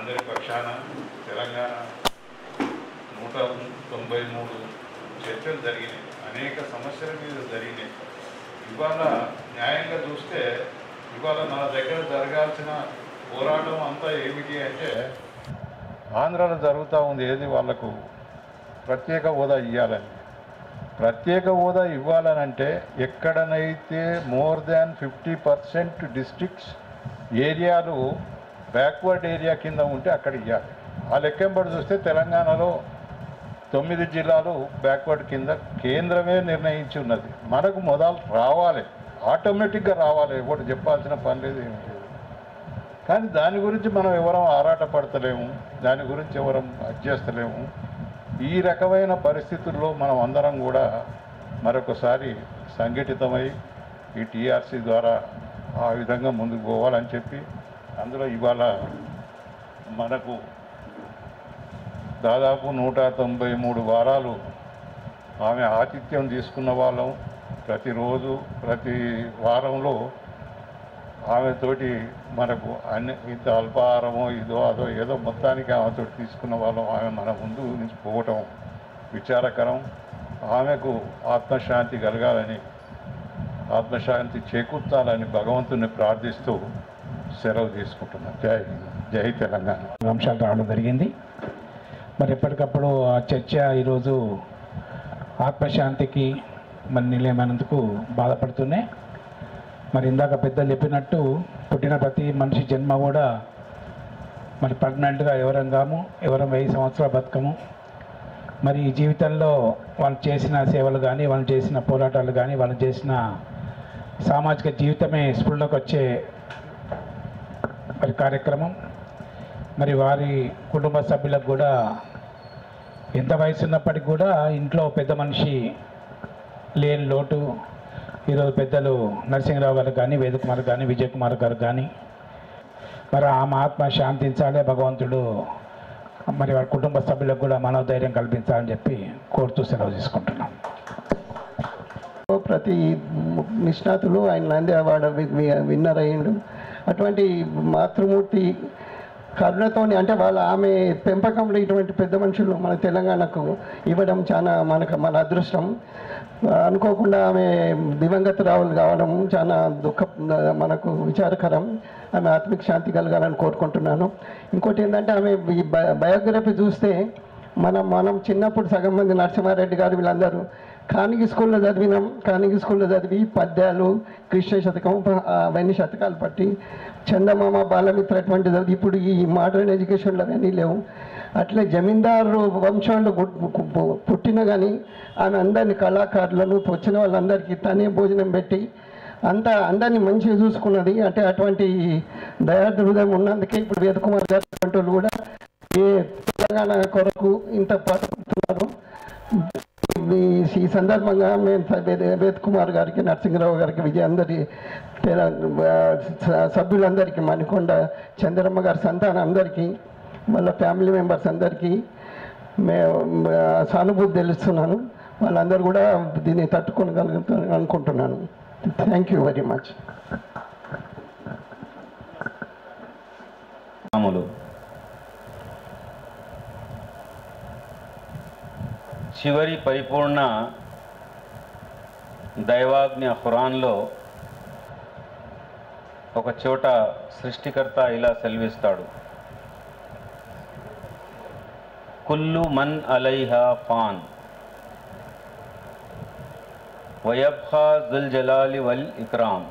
అందరి పక్షాన తెలంగాణ నూట తొంభై మూడు చర్చలు జరిగినాయి అనేక సమస్యల మీద జరిగినాయి ఇవాళ న్యాయంగా చూస్తే ఇవాళ మన దగ్గర జరగాల్సిన పోరాటం అంతా ఏమిటి అంటే ఆంధ్రాలో జరుగుతూ ఉంది ఏది వాళ్లకు ప్రత్యేక హోదా ఇవ్వాలని ప్రత్యేక హోదా ఇవ్వాలనంటే ఎక్కడనైతే more than fifty percent districts ఏరియాలు బ్యాక్వర్డ్ ఏరియా కింద ఉంటే అక్కడ ఇవ్వాలి ఆ లెక్కంబడి చూస్తే తెలంగాణలో తొమ్మిది జిల్లాలు బ్యాక్వర్డ్ కింద కేంద్రమే నిర్ణయించి ఉన్నది మనకు మొదలు రావాలి ఆటోమేటిక్గా రావాలి ఎవరు చెప్పాల్సిన పని లేదు ఏమి లేదు కానీ దాని గురించి మనం ఎవరం ఆరాట పడతలేము దాని గురించి ఎవరం అడ్జేస్తలేము ఈ రకమైన పరిస్థితుల్లో మనం అందరం కూడా మరొకసారి సంఘటితమై ఈ టీఆర్సీ ద్వారా ఆ విధంగా ముందుకు పోవాలని చెప్పి అందులో ఇవాళ మనకు దాదాపు నూట తొంభై మూడు వారాలు ఆమె ఆతిథ్యం తీసుకున్న వాళ్ళం ప్రతిరోజు ప్రతి వారంలో ఆమెతోటి మనకు అన్ని ఇంత అల్పాహారమో ఇదో అదో ఏదో మొత్తానికి ఆమెతో తీసుకున్న వాళ్ళం ఆమె మన ముందు నుంచి పోవటం విచారకరం ఆమెకు ఆత్మశాంతి కలగాలని ఆత్మశాంతి చేకూర్చాలని భగవంతుని ప్రార్థిస్తూ సెలవు తీసుకుంటున్నాను జై హింద్ జై తెలంగాణ అంశాలు రావడం జరిగింది మరి ఎప్పటికప్పుడు ఆ చర్చ ఈరోజు ఆత్మశాంతికి మరి నిలయమైనందుకు బాధపడుతూనే మరి ఇందాక పెద్దలు చెప్పినట్టు పుట్టిన ప్రతి మనిషి జన్మ కూడా మరి పర్మనెంట్గా ఎవరం కాము ఎవరం వెయ్యి సంవత్సరాల బతకము మరి ఈ జీవితంలో వాళ్ళు చేసిన సేవలు కానీ వాళ్ళు చేసిన పోరాటాలు కానీ వాళ్ళు చేసిన సామాజిక జీవితమే స్ఫురణకు వచ్చే మరి కార్యక్రమం మరి వారి కుటుంబ సభ్యులకు కూడా ఎంత వయసు ఉన్నప్పటికీ కూడా ఇంట్లో పెద్ద మనిషి లేని లోటు ఈరోజు పెద్దలు నరసింహరావు గారు కానీ వేదకుమార్ కానీ విజయ్ కుమార్ గారు కానీ మరి ఆమె ఆత్మ శాంతించాలే భగవంతుడు మరి వారి కుటుంబ సభ్యులకు కూడా మనోధైర్యం కల్పించాలని చెప్పి కోరుతూ సెలవు తీసుకుంటున్నాం ప్రతి నిష్ణాతులు ఆయన నంది అవార్డు వి- వి- విన్నర్ అయ్యిండు అటువంటి మాతృమూర్తి కరుణతోని అంటే వాళ్ళ ఆమె పెంపకంలో ఇటువంటి పెద్ద మనుషులు మన తెలంగాణకు ఇవ్వడం చాలా మనకు మన అదృష్టం అనుకోకుండా ఆమె దివంగత రావులు కావడం చాలా దుఃఖ మనకు విచారకరం ఆమె ఆత్మిక శాంతి కలగాలని కోరుకుంటున్నాను ఇంకోటి ఏంటంటే ఆమె ఈ బ- బయోగ్రఫీ చూస్తే మనం మనం చిన్నప్పుడు సగం మంది నరసింహారెడ్డి గారు వీళ్ళందరూ కానిగి స్కూల్లో చదివినాం కానిగి స్కూల్లో చదివి పద్యాలు కృష్ణ శతకం ప- అవన్నీ శతకాలు పట్టి చందమామ బాలమిత్ర అటువంటి చదివి ఇప్పుడు ఈ మోడర్న్ ఎడ్యుకేషన్లో అవన్నీ లేవు అట్లే జమీందారు వంశంలో గు- గు- పుట్టిన కానీ ఆమె అందరిని కళాకారులను వచ్చిన వాళ్ళందరికీ తనే భోజనం పెట్టి అంతా అందరినీ మంచిగా చూసుకున్నది అంటే అటువంటి దయార్థ హృదయం ఉన్నందుకే ఇప్పుడు వేదకుమార్ గారు అటువంటి వాళ్ళు కూడా ఏ తెలంగాణ కొరకు ఇంత పాటుపడుతున్నారు ఈ- ఈ సందర్భంగా మేము స- వేద- వేద్ కుమార్ గారికి నరసింహరావు గారికి విజయ్ అందరి తెల- ఆ, స- సభ్యులందరికీ మణికొండ చంద్రమ్మ గారి సంతానం అందరికీ వాళ్ళ ఫ్యామిలీ మెంబర్స్ అందరికీ మేము ఆ, సానుభూతి తెలుస్తున్నాను వాళ్ళందరూ కూడా దీన్ని తట్టుకోగలుగుతారు అనుకుంటున్నాను thank you very much Ramulu చివరి పరిపూర్ణ దైవాజ్ఞ ఖురాన్లో ఒక చోట సృష్టికర్త ఇలా సెలవిస్తాడు కుల్లు మన్ అలైహా ఫాన్ వయబ్హా జుల్ జలాలి వల్ ఇక్రామ్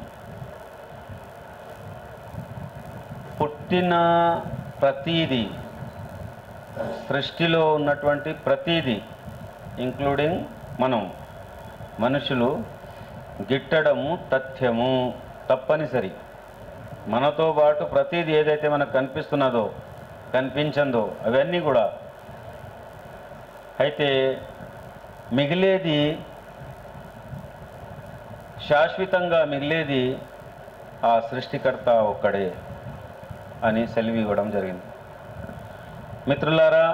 పుట్టిన ప్రతీది సృష్టిలో ఉన్నటువంటి ప్రతీది ఇంక్లూడింగ్ మనం మనుషులు గిట్టడము తథ్యము తప్పనిసరి మనతో పాటు ప్రతీది ఏదైతే మనకు కనిపిస్తున్నదో కనిపించందో అవన్నీ కూడా అయితే మిగిలేది శాశ్వతంగా మిగిలేది ఆ సృష్టికర్త ఒక్కడే అని సెలవు ఇవ్వడం జరిగింది మిత్రులారా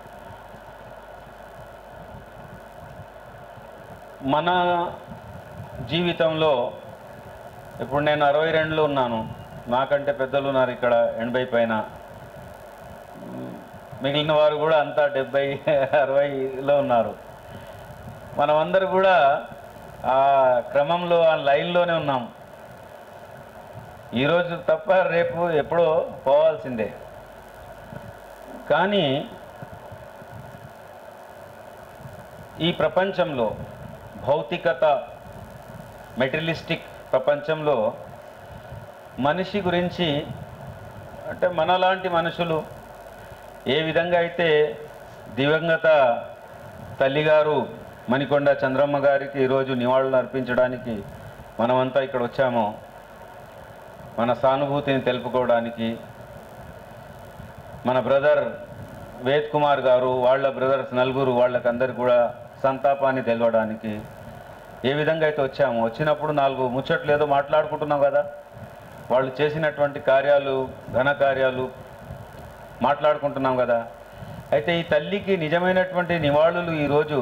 మన జీవితంలో ఇప్పుడు నేను అరవై రెండులో ఉన్నాను నాకంటే పెద్దలు ఉన్నారు ఇక్కడ ఎనభై పైన మిగిలిన వారు కూడా అంతా డెబ్బై అరవైలో ఉన్నారు మనమందరూ కూడా ఆ క్రమంలో ఆ లైన్లోనే ఉన్నాం ఈరోజు తప్ప రేపు ఎప్పుడో పోవాల్సిందే కానీ ఈ ప్రపంచంలో భౌతికత మెటీరియలిస్టిక్ ప్రపంచంలో మనిషి గురించి అంటే మనలాంటి మనుషులు ఏ విధంగా అయితే దివంగత తల్లిగారు మణికొండ చంద్రమ్మ గారికి ఈరోజు నివాళులు అర్పించడానికి మనమంతా ఇక్కడ వచ్చామో మన సానుభూతిని తెలుపుకోవడానికి మన బ్రదర్ వేద్ కుమార్ గారు వాళ్ళ బ్రదర్స్ నలుగురు వాళ్ళకందరికి కూడా సంతాపాన్ని తెలవడానికి ఏ విధంగా అయితే వచ్చామో వచ్చినప్పుడు నాలుగు ముచ్చట్లు ఏదో మాట్లాడుకుంటున్నాం కదా వాళ్ళు చేసినటువంటి కార్యాలు ఘన కార్యాలు మాట్లాడుకుంటున్నాం కదా అయితే ఈ తల్లికి నిజమైనటువంటి నివాళులు ఈరోజు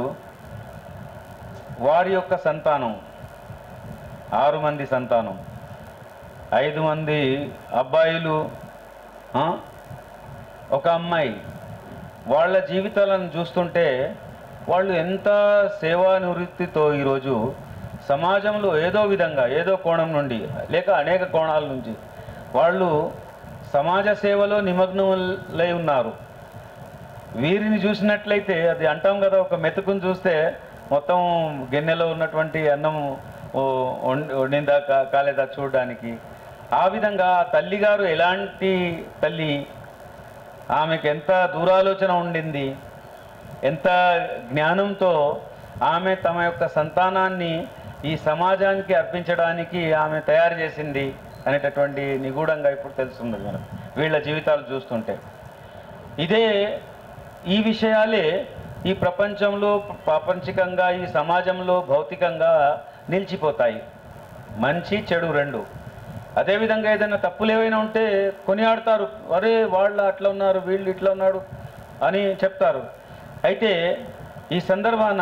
వారి యొక్క సంతానం ఆరు మంది సంతానం ఐదు మంది అబ్బాయిలు ఆ, ఒక అమ్మాయి వాళ్ళ జీవితాలను చూస్తుంటే వాళ్ళు ఎంత సేవా నివృత్తితో ఈరోజు సమాజంలో ఏదో విధంగా ఏదో కోణం నుండి లేక అనేక కోణాల నుంచి వాళ్ళు సమాజ సేవలో నిమగ్నమై ఉన్నారు వీరిని చూసినట్లయితే అది అంటాం కదా ఒక మెతుకుని చూస్తే మొత్తం గిన్నెలో ఉన్నటువంటి అన్నం ఓ, వండి- వండిందా కా- కాలేదా చూడడానికి ఆ విధంగా ఆ తల్లిగారు ఎలాంటి తల్లి ఆమెకు ఎంత దూరాలోచన ఉండింది ఎంత జ్ఞానంతో ఆమె తమ యొక్క సంతానాన్ని ఈ సమాజానికి అర్పించడానికి ఆమె తయారు చేసింది అనేటటువంటి నిగూఢంగా ఇప్పుడు తెలుస్తుంది మనకు వీళ్ళ జీవితాలు చూస్తుంటే ఇదే ఈ విషయాలే ఈ ప్రపంచంలో ప్రాపంచికంగా ఈ సమాజంలో భౌతికంగా నిలిచిపోతాయి మంచి చెడు రెండు అదేవిధంగా ఏదైనా తప్పులు ఏవైనా ఉంటే కొనియాడతారు అరే వాళ్ళు అట్లా ఉన్నారు వీళ్ళు ఇట్లా ఉన్నాడు అని చెప్తారు అయితే ఈ సందర్భాన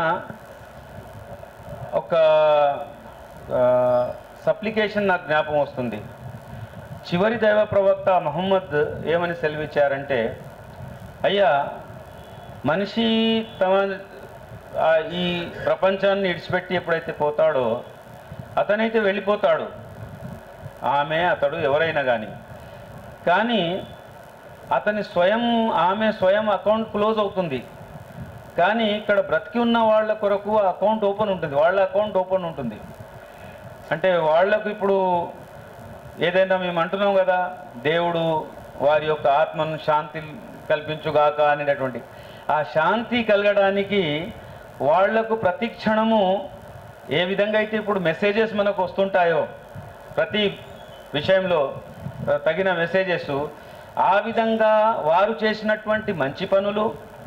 ఒక సప్లికేషన్ నాకు జ్ఞాపకం వస్తుంది చివరి దైవ ప్రవక్త మహమ్మద్ ఏమని సెలవిచ్చారంటే అయ్యా మనిషి తమ ఆ, ఈ ప్రపంచాన్ని ఇడిచిపెట్టి ఎప్పుడైతే పోతాడో అతనైతే వెళ్ళిపోతాడు ఆమె అతడు ఎవరైనా కానీ కానీ అతని స్వయం ఆమె స్వయం అకౌంట్ క్లోజ్ అవుతుంది కానీ ఇక్కడ బ్రతికి ఉన్న వాళ్ళ కొరకు ఆ అకౌంట్ ఓపెన్ ఉంటుంది వాళ్ళ అకౌంట్ ఓపెన్ ఉంటుంది అంటే వాళ్లకు ఇప్పుడు ఏదైనా మేము అంటున్నాం కదా దేవుడు వారి యొక్క ఆత్మను శాంతి కల్పించుగాక అనేటటువంటి ఆ శాంతి కలగడానికి వాళ్లకు ప్రతి క్షణము ఏ విధంగా అయితే ఇప్పుడు మెసేజెస్ మనకు వస్తుంటాయో ప్రతి విషయంలో ఆ, తగిన మెసేజెస్ ఆ విధంగా వారు చేసినటువంటి మంచి పనులు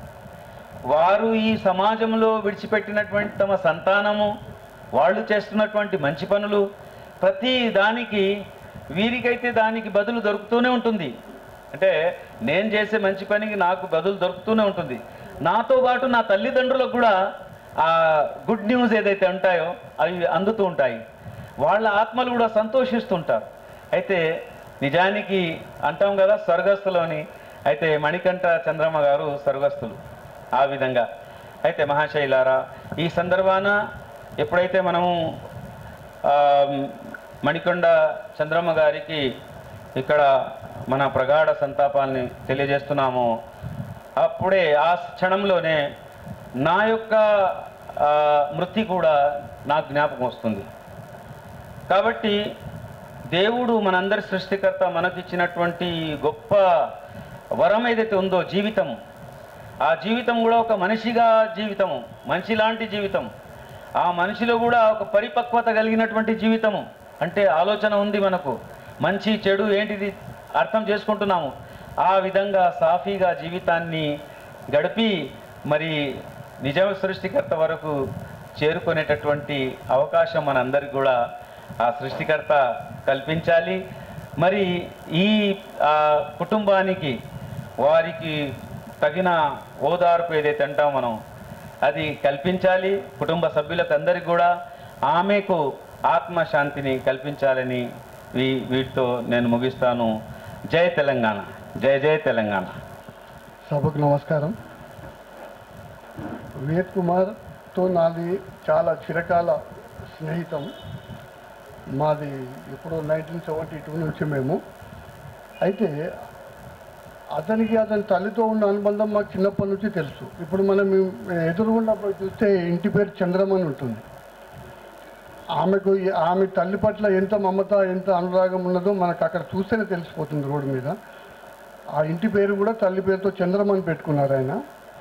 వారు ఈ సమాజంలో విడిచిపెట్టినటువంటి తమ సంతానము వాళ్ళు చేస్తున్నటువంటి మంచి పనులు ప్రతి దానికి వీరికైతే దానికి బదులు దొరుకుతూనే ఉంటుంది అంటే నేను చేసే మంచి పనికి నాకు బదులు దొరుకుతూనే ఉంటుంది నాతో పాటు నా తల్లిదండ్రులకు కూడా ఆ గుడ్ న్యూస్ ఏదైతే ఉంటాయో అవి అందుతూ ఉంటాయి వాళ్ళ ఆత్మలు కూడా సంతోషిస్తుంటారు అయితే నిజానికి అంటాం కదా స్వర్గస్థులోని అయితే మణికంఠ చంద్రమ్మ గారు స్వర్గస్థులు ఆ విధంగా అయితే మహాశైలారా ఈ సందర్భాన ఎప్పుడైతే మనము ఆ, మణికొండ చంద్రమ్మ గారికి ఇక్కడ మన ప్రగాఢ సంతాపాల్ని తెలియజేస్తున్నామో అప్పుడే ఆ క్షణంలోనే నా యొక్క ఆ, మృతి కూడా నాకు జ్ఞాపకం వస్తుంది కాబట్టి దేవుడు మనందరి సృష్టికర్త మనకిచ్చినటువంటి గొప్ప వరం ఏదైతే ఉందో జీవితము ఆ జీవితం కూడా ఒక మనిషిగా జీవితము మనిషి లాంటి జీవితం ఆ మనిషిలో కూడా ఒక పరిపక్వత కలిగినటువంటి జీవితము అంటే ఆలోచన ఉంది మనకు మంచి చెడు ఏంటిది అర్థం చేసుకుంటున్నాము ఆ విధంగా సాఫీగా జీవితాన్ని గడిపి మరి నిజ సృష్టికర్త వరకు చేరుకునేటటువంటి అవకాశం మనందరికి కూడా ఆ సృష్టికర్త కల్పించాలి మరి ఈ ఆ, కుటుంబానికి వారికి తగిన ఓదార్పు ఏదైతే అంటాం మనం అది కల్పించాలి కుటుంబ సభ్యులకు అందరికి కూడా ఆమెకు ఆత్మశాంతిని కల్పించాలని వీ వీటితో నేను ముగిస్తాను జై తెలంగాణ జై జై తెలంగాణ సభకు నమస్కారం వేద్ కుమార్తో నాది చాలా చిరకాల స్నేహితం మాది ఇప్పుడు నైన్టీన్ సెవెంటీ టూ నుంచి మేము అయితే అతనికి అతని తల్లితో ఉన్న అనుబంధం మాకు చిన్నప్పటి నుంచి తెలుసు ఇప్పుడు మనం ఎదురుగున్నప్పుడు చూస్తే ఇంటి పేరు చంద్రమని ఉంటుంది ఆమెకు ఈ- ఆమె తల్లి పట్ల ఎంత మమత ఎంత అనురాగం ఉన్నదో మనకు అక్కడ చూస్తేనే తెలిసిపోతుంది రోడ్డు మీద ఆ ఇంటి పేరు కూడా తల్లి పేరుతో చంద్రమని పెట్టుకున్నారు ఆయన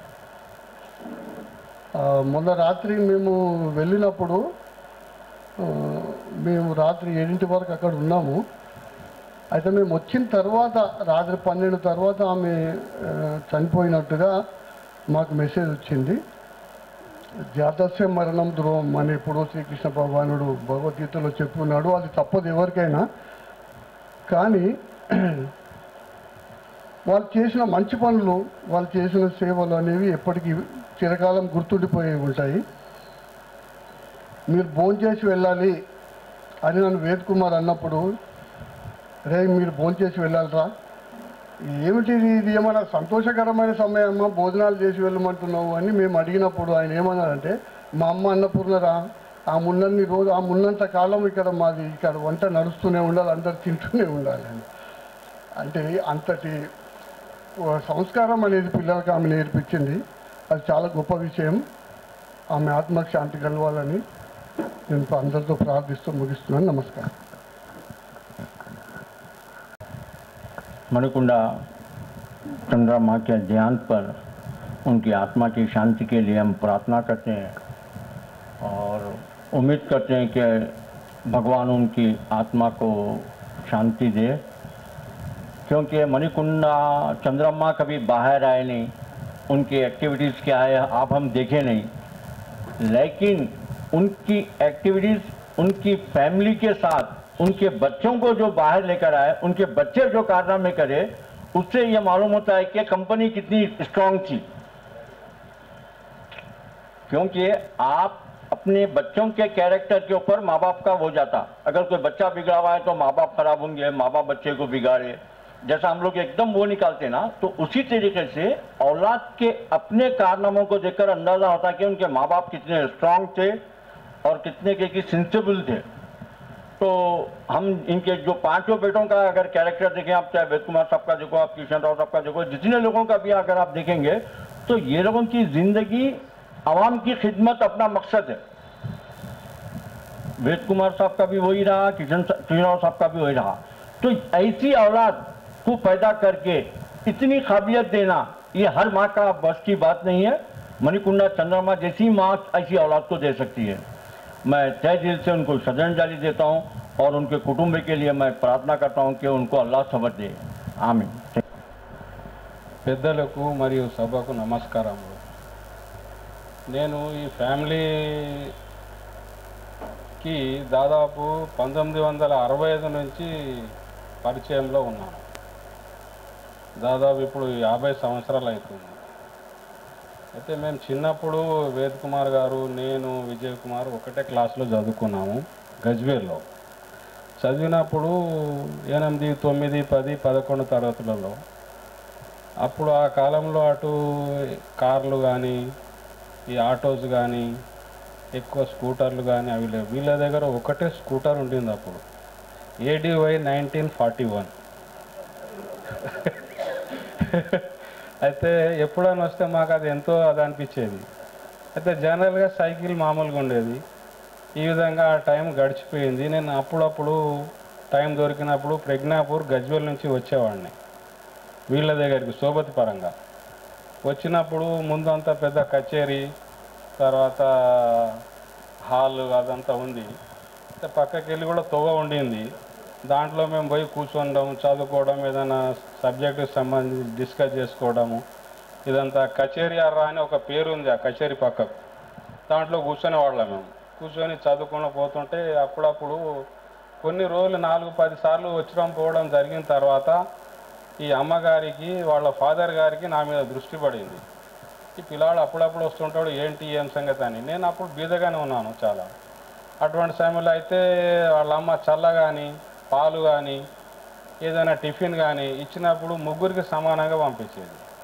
ఆ, మొన్న రాత్రి మేము వెళ్ళినప్పుడు ఆ, మేము రాత్రి ఏడింటి వరకు అక్కడ ఉన్నాము అయితే మేము వచ్చిన తర్వాత రాత్రి పన్నెండు తర్వాత ఆమె ఆ, చనిపోయినట్టుగా మాకు మెసేజ్ వచ్చింది జాతస్య మరణం ధ్రువం అని ఎప్పుడో శ్రీకృష్ణ భగవానుడు భగవద్గీతలో చెప్పున్నాడు అది తప్పదు ఎవరికైనా కానీ వాళ్ళు చేసిన మంచి పనులు వాళ్ళు చేసిన సేవలు అనేవి ఎప్పటికీ చిరకాలం గుర్తుండిపోయి ఉంటాయి మీరు భోంచేసి వెళ్ళాలి అని నన్ను వేద్ కుమార్ అన్నప్పుడు రే మీరు భోంచేసి వెళ్ళాలిరా ఏమిటి ఇది ఇది ఏమైనా సంతోషకరమైన సమయమా భోజనాలు చేసి వెళ్ళమంటున్నావు అని మేము అడిగినప్పుడు ఆయన ఏమన్నారంటే మా అమ్మ అన్నపూర్ణరా ఆ మున్నన్ని రోజు ఆ మున్నంత కాలం ఇక్కడ మాది ఇక్కడ వంట నడుస్తూనే ఉండాలి అందరు తింటూనే ఉండాలి అని అంటే అంతటి ఓ సంస్కారం అనేది పిల్లలకు ఆమె నేర్పించింది అది చాలా గొప్ప విషయం ఆమె ఆత్మకు శాంతి కలవాలని నేను అందరితో ప్రార్థిస్తూ ముగిస్తున్నాను నమస్కారం मणिकुंडा चंद्रमा के देहांत पर उनकी आत्मा की शांति के लिए हम प्रार्थना करते हैं और उम्मीद करते हैं कि भगवान उनकी आत्मा को शांति दे क्योंकि मणिकुंडा चंद्रमा कभी बाहर आए नहीं उनकी एक्टिविटीज़ क्या है आप हम देखे नहीं लेकिन उनकी एक्टिविटीज़ उनकी फैमिली के साथ उनके बच्चों को जो बाहर लेकर आए उनके बच्चे जो कारनामे करे उससे ये मालूम होता है कि कंपनी कितनी स्ट्रांग थी क्योंकि आप अपने बच्चों के कैरेक्टर के ऊपर माँ बाप का हो जाता अगर कोई बच्चा बिगड़ा हुआ है तो माँ बाप खराब होंगे माँ बाप बच्चे को बिगाड़े जैसा हम लोग एकदम वो निकालते ना तो उसी तरीके से औलाद के अपने कारनामों को देखकर अंदाजा होता है कि उनके माँ बाप कितने स्ट्रांग थे और कितने के की सेंसिबल थे तो हम इनके जो पांचों बेटों का अगर कैरेक्टर देखें आप चाहे वेद कुमार साहब का देखो आप किशन राव साहब का देखो जितने लोगों का भी अगर आप देखेंगे तो ये लोगों की जिंदगी आवाम की खिदमत अपना मकसद है वेद कुमार साहब का भी वही रहा किशन किशन राव साहब का भी वही रहा तो ऐसी औलाद को पैदा करके इतनी काबिलियत देना ये हर माँ का बस की बात नहीं है मणिकुंडा चंद्रमा जैसी माँ ऐसी औलाद को दे सकती है मैं तय दिल से उनको श्रद्धांजलि देता हूँ और उनके कुटुंब के लिए मैं प्रार्थना करता हूँ कि उनको अल्लाह सबर दे आमीन పెద్దలకు మరియు సభకు నమస్కారములు నేను ఈ ఫ్యామిలీకి దాదాపు పంతొమ్మిది వందల అరవై ఐదు నుంచి పరిచయంలో ఉన్నాను దాదాపు ఇప్పుడు యాభై సంవత్సరాలు అవుతుంది అయితే మేము చిన్నప్పుడు వేద్ కుమార్ గారు నేను విజయ్ కుమార్ ఒకటే క్లాస్లో చదువుకున్నాము గజ్వేర్లో చదివినప్పుడు ఎనిమిది తొమ్మిది పది పదకొండు తరగతులలో అప్పుడు ఆ కాలంలో అటు కార్లు కానీ ఈ ఆటోస్ కానీ ఎక్కువ స్కూటర్లు కానీ అవి లేవు వీళ్ళ దగ్గర ఒకటే స్కూటర్ ఉండింది అప్పుడు ఏడివై నైన్టీన్ ఫార్టీ వన్ అయితే ఎప్పుడైనా వస్తే మాకు అది ఎంతో అది అనిపించేది అయితే జనరల్గా సైకిల్ మామూలుగా ఉండేది ఈ విధంగా ఆ టైం గడిచిపోయింది నేను అప్పుడప్పుడు టైం దొరికినప్పుడు ప్రజ్ఞాపూర్ గజ్వేల్ నుంచి వచ్చేవాడిని వీళ్ళ దగ్గరికి సోబతి పరంగా వచ్చినప్పుడు ముందు అంతా పెద్ద కచేరీ తర్వాత హాల్ అదంతా ఉంది అయితే పక్కకి వెళ్ళి కూడా తొవ్వ ఉండింది దాంట్లో మేము పోయి కూర్చోవడం చదువుకోవడం ఏదైనా సబ్జెక్టుకి సంబంధించి డిస్కస్ చేసుకోవడము ఇదంతా కచేరీ అర్రా అని ఒక పేరు ఉంది ఆ కచేరీ పక్కకు దాంట్లో కూర్చొని వాళ్ళం మేము కూర్చొని చదువుకుని పోతుంటే అప్పుడప్పుడు కొన్ని రోజులు నాలుగు పది సార్లు వచ్చడం పోవడం జరిగిన తర్వాత ఈ అమ్మగారికి వాళ్ళ ఫాదర్ గారికి నా మీద దృష్టి పడింది ఈ పిల్లాడు అప్పుడప్పుడు వస్తుంటాడు ఏంటి ఏం సంగతి అని నేను అప్పుడు బీదగానే ఉన్నాను చాలా అటువంటి సమయంలో అయితే వాళ్ళ అమ్మ చల్ల కానీ పాలు కానీ ఏదైనా టిఫిన్ కానీ ఇచ్చినప్పుడు ముగ్గురికి సమానంగా పంపించేది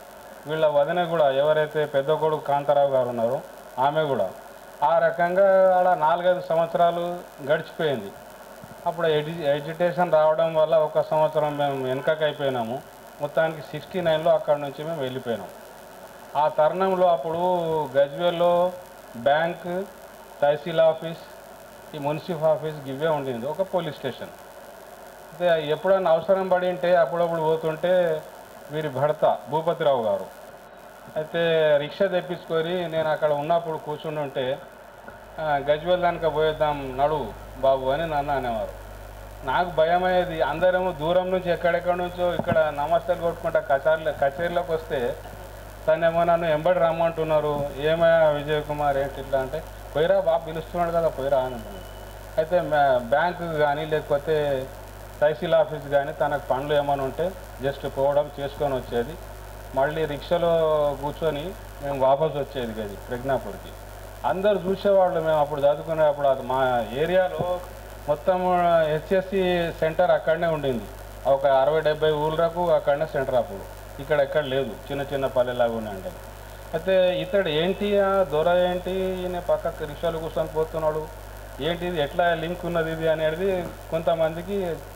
వీళ్ళ వదిన కూడా ఎవరైతే పెద్ద కొడుకు కాంతారావు గారు ఉన్నారో ఆమె కూడా ఆ రకంగా ఆడ నాలుగైదు సంవత్సరాలు గడిచిపోయింది అప్పుడు ఎడ్యు ఎడ్యుకేషన్ రావడం వల్ల ఒక సంవత్సరం మేము వెనకకి అయిపోయినాము మొత్తానికి సిక్స్టీ నైన్లో అక్కడి నుంచి మేము వెళ్ళిపోయినాం ఆ తరుణంలో అప్పుడు గజ్వేల్లో బ్యాంక్ తహసీల్ ఆఫీస్ ఈ మున్సిపల్ ఆఫీస్ ఇవే ఉండింది ఒక పోలీస్ స్టేషన్ అయితే ఎప్పుడైనా అవసరం పడి ఉంటే అప్పుడప్పుడు పోతుంటే వీరి భర్త భూపతిరావు గారు అయితే రిక్షా తెప్పించుకొని నేను అక్కడ ఉన్నప్పుడు కూర్చుని ఉంటే "ఆ, గజ్వేల్ దానికి పోయేద్దాం నడు బాబు అని నన్ను అనేవారు నాకు భయం అయ్యేది అందరేమో దూరం నుంచి ఎక్కడెక్కడ నుంచో ఇక్కడ నమస్తేలు కొట్టుకుంటా కచేరీలో కచేరీలోకి వస్తే తనేమో నన్ను ఎంబడి రమ్మంటున్నారు ఏమయ్యా విజయ్ కుమార్ ఏంటి ఇట్లా అంటే పోయిరా బాబు పిలుస్తున్నాడు కదా పోయిరా అని అన్నాడు. అయితే మ్యా- బ్యాంకు కానీ లేకపోతే తహసీల్ ఆఫీస్ కానీ తనకు పనులు ఏమైనా ఉంటే జస్ట్ పోవడం చేసుకొని వచ్చేది మళ్ళీ రిక్షాలో కూర్చొని మేము వాపస్ వచ్చేది గది ప్రజ్ఞాపూర్కి అందరు చూసేవాళ్ళు మేము అప్పుడు చదువుకునేటప్పుడు అది మా ఏరియాలో మొత్తం హెచ్ఎస్సి సెంటర్ అక్కడనే ఉండింది ఒక అరవై డెబ్బై ఊళ్ళకు అక్కడనే సెంటర్ అప్పుడు ఇక్కడ ఎక్కడ లేదు చిన్న చిన్న పల్లెలాగా ఉన్నాయండి అయితే ఇతడు ఏంటి ఆ దొర ఏంటి ఈయన పక్కకు రిక్షాలు కూర్చొని పోతున్నాడు ఏంటి ఇది ఎట్లా లింక్ ఉన్నది ఇది అనేది కొంతమందికి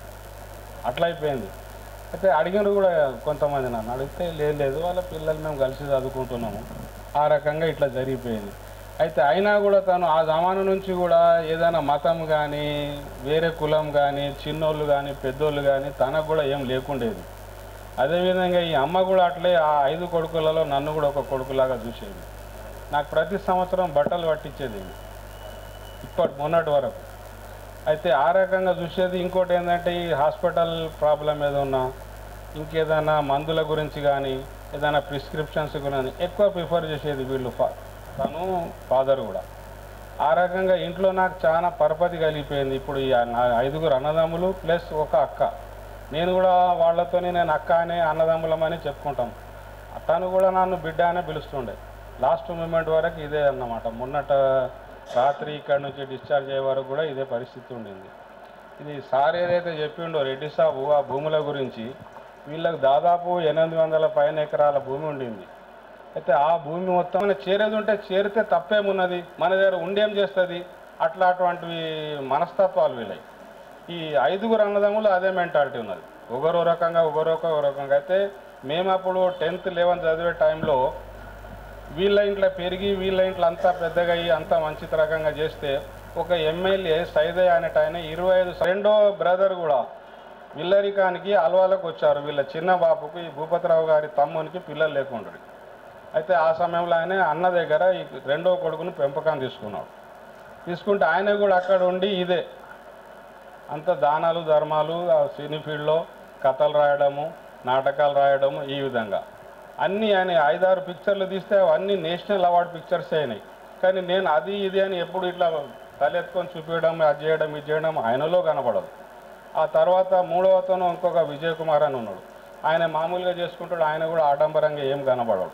అట్లా అయిపోయింది అయితే అడిగినారు కూడా కొంతమంది నన్ను అడిగితే లేదు లేదు వాళ్ళ పిల్లలు మేము కలిసి చదువుకుంటున్నాము ఆ రకంగా ఇట్లా జరిగిపోయింది అయితే అయినా కూడా తను ఆ జమానా నుంచి కూడా ఏదైనా మతం కానీ వేరే కులం కానీ చిన్నోళ్ళు కానీ పెద్దోళ్ళు కానీ తనకు కూడా ఏం లేకుండేది అదేవిధంగా ఈ అమ్మ కూడా అట్లే ఆ ఐదు కొడుకులలో నన్ను కూడా ఒక కొడుకులాగా చూసేది నాకు ప్రతి సంవత్సరం బట్టలు పట్టించేది ఇప్పటి మొన్నటి వరకు అయితే ఆ రకంగా చూసేది ఇంకోటి ఏంటంటే ఈ హాస్పిటల్ ప్రాబ్లం ఏదన్నా ఇంకేదైనా మందుల గురించి కానీ ఏదైనా ప్రిస్క్రిప్షన్స్ కానీ ఎక్కువ ప్రిఫర్ చేసేది వీళ్ళు ఫా- తను ఫాదర్ కూడా ఆ రకంగా ఇంట్లో నాకు చాలా పరపతి కలిగిపోయింది ఇప్పుడు ఈ నా ఐదుగురు అన్నదమ్ములు ప్లస్ ఒక అక్క నేను కూడా వాళ్ళతోనే నేను అక్క అనే అన్నదమ్ములమని చెప్పుకుంటాం తను కూడా నన్ను బిడ్డ అనే పిలుస్తుండే లాస్ట్ మూమెంట్ వరకు ఇదే అన్నమాట మొన్నట రాత్రి ఇక్కడ నుంచి డిశ్చార్జ్ అయ్యే వరకు కూడా ఇదే పరిస్థితి ఉండింది ఇది సార్ ఏదైతే చెప్పిండో రెడ్డి సాబు ఆ భూముల గురించి వీళ్ళకి దాదాపు ఎనిమిది వందల పైన ఎకరాల భూమి ఉండింది అయితే ఆ భూమి మొత్తం మన చేరేది ఉంటే చేరితే తప్పేమున్నది మన దగ్గర ఉండేం చేస్తుంది అట్లా అటువంటివి మనస్తత్వాలు వీళ్ళవి ఈ ఐదుగురు అన్నదమ్ములు అదే మెంటాలిటీ ఉన్నది ఒకరో రకంగా ఒకరో ఒక రకంగా అయితే మేము అప్పుడు టెన్త్ లెవెన్త్ చదివే టైంలో వీళ్ళ ఇంట్లో పెరిగి వీళ్ళ ఇంట్లో అంతా పెద్దగా అయ్యి అంతా మంచి రకంగా చేస్తే ఒక ఎమ్మెల్యే సైదయ్య అనేట ఆయన ఇరవై ఐదు రెండో బ్రదర్ కూడా విల్లరికానికి అలవాలకు వచ్చారు వీళ్ళ చిన్న బాపుకు ఈ భూపతిరావు గారి తమ్మునికి పిల్లలు లేకుండ్రి అయితే ఆ సమయంలో ఆయన అన్న దగ్గర ఈ రెండో కొడుకును పెంపకం తీసుకున్నాడు తీసుకుంటే ఆయన కూడా అక్కడ ఉండి ఇదే అంత దానాలు ధర్మాలు ఆ సినీ ఫీల్డ్లో కథలు రాయడము నాటకాలు రాయడము ఈ విధంగా అన్నీ ఆయన ఐదారు పిక్చర్లు తీస్తే అవన్నీ నేషనల్ అవార్డు పిక్చర్స్ అయినాయి కానీ నేను అది ఇది అని ఎప్పుడు ఇట్లా తలెత్తుకొని చూపించడం అది చేయడం ఇది చేయడం ఆయనలో కనపడదు ఆ తర్వాత మూడవ అతను ఇంకొక విజయ్ కుమార్ అని ఉన్నాడు ఆయన మామూలుగా చేసుకుంటాడు ఆయన కూడా ఆడంబరంగా ఏం కనపడడు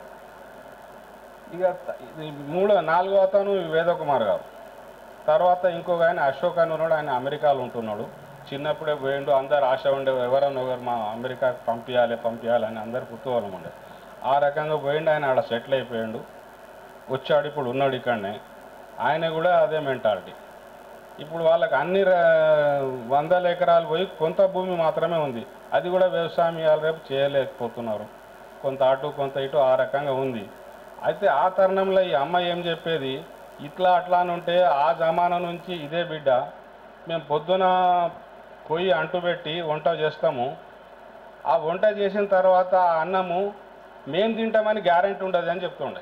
ఇక త- ఇది మూడో నాలుగో అతను వేదకుమార్ గారు తర్వాత ఇంకొక ఆయన అశోక్ అని ఉన్నాడు ఆయన అమెరికాలో ఉంటున్నాడు చిన్నప్పుడే పోయిండు అందరు ఆశ ఉండే ఎవరన్నా ఒకరు మా అమెరికాకి పంపించాలి పంపించాలి అని అందరు కుతూహలం ఉండే ఆ రకంగా పోయిండు ఆయన ఆడ సెటిల్ అయిపోయిండు వచ్చాడు ఇప్పుడు ఉన్నాడు ఇక్కడనే ఆయన కూడా అదే మెంటాలిటీ ఇప్పుడు వాళ్ళకి అన్ని ర- వందల ఎకరాలు పోయి కొంత భూమి మాత్రమే ఉంది అది కూడా వ్యవసాయం ఇవాళ రేపు చేయలేకపోతున్నారు కొంత అటు కొంత ఇటు ఆ రకంగా ఉంది అయితే ఆ తరుణంలో ఈ అమ్మ ఏం చెప్పేది ఇట్లా అట్లా అని ఉంటే ఆ జమానా నుంచి ఇదే బిడ్డ మేము పొద్దున పొయ్యి అంటుపెట్టి వంట చేస్తాము ఆ వంట చేసిన తర్వాత ఆ అన్నము మేము తింటామని గ్యారెంటీ ఉండదు అని చెప్తుండే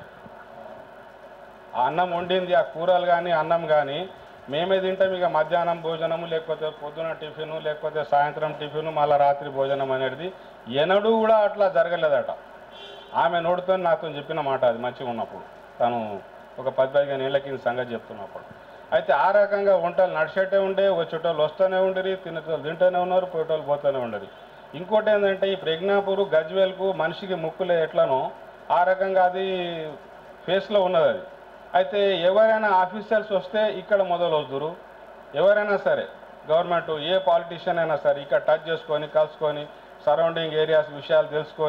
ఆ అన్నం వండింది ఆ కూరలు కానీ అన్నం కానీ మేమే తింటాం ఇక మధ్యాహ్నం భోజనము లేకపోతే పొద్దున టిఫిను లేకపోతే సాయంత్రం టిఫిను మళ్ళీ రాత్రి భోజనం అనేది ఎన్నడూ కూడా అట్లా జరగలేదట ఆమె నోటితో నాతో చెప్పిన మాట అది మంచిగా ఉన్నప్పుడు తను ఒక పది పదిహేను ఏళ్ళ కింద సంగతి చెప్తున్నప్పుడు అయితే ఆ రకంగా వంటలు నడిచేటే ఉండే వచ్చేటోళ్ళు వస్తూనే ఉండరు తినేటోళ్ళు తింటూనే ఉన్నారు పోయేటోళ్ళు పోతూనే ఉండరు ఇంకోటి ఏంటంటే ఈ ప్రజ్ఞాపూర్ గజ్వేల్కు మనిషికి ముక్కులే ఎట్లనో ఆ రకంగా అది ఫేస్లో ఉన్నది అది అయితే ఎవరైనా ఆఫీసర్స్ వస్తే ఇక్కడ మొదలు వద్దురు ఎవరైనా సరే గవర్నమెంట్ ఏ పాలిటీషియన్ అయినా సరే ఇక్కడ టచ్ చేసుకొని కలుసుకొని సరౌండింగ్ ఏరియాస్ విషయాలు తెలుసుకొని